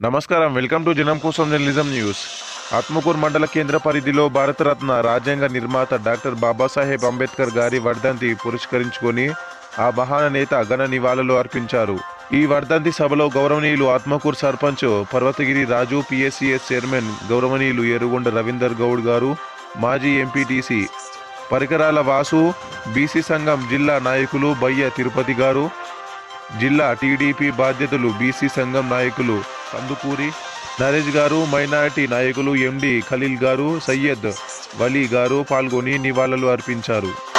నమస్కారం welcome to జనం కోసం జర్నలిజం న్యూస్ ఆత్మకూరు మండల కేంద్ర పరిధిలో భారతరత్న రాజ్యాంగ నిర్మాత డాక్టర్ బాబాసాహెబ్ అంబేద్కర్ గారి వర్ధంతి పురస్కరించుకొని ఆ మహాన నేత ఘన నివాళులు అర్పించారు ఈ వర్ధంతి సభలో గౌరవనీయులు ఆత్మకూరు సర్పంచ్ పర్వతగిరి రాజు పిఎస్సిఎస్ చైర్మన్ గౌరవనీయులు ఎరుగుండ రవీందర్ గౌడ్ గారు మాజీ ఎంపీటీసీ పరికరాల వాసు బీసీ సంఘం జిల్లా నాయకులు బయ్య తిరుపతి గారు జిల్లా టీడీపీ బాధ్యతలు బీసీ సంఘం నాయకులు కందుకూరి నరేష్ గారు మైనారిటీ నాయకులు ఎండి ఖలీల్ గారు సయ్యద్ వలీ గారు పాల్గొని నివాళులు అర్పించారు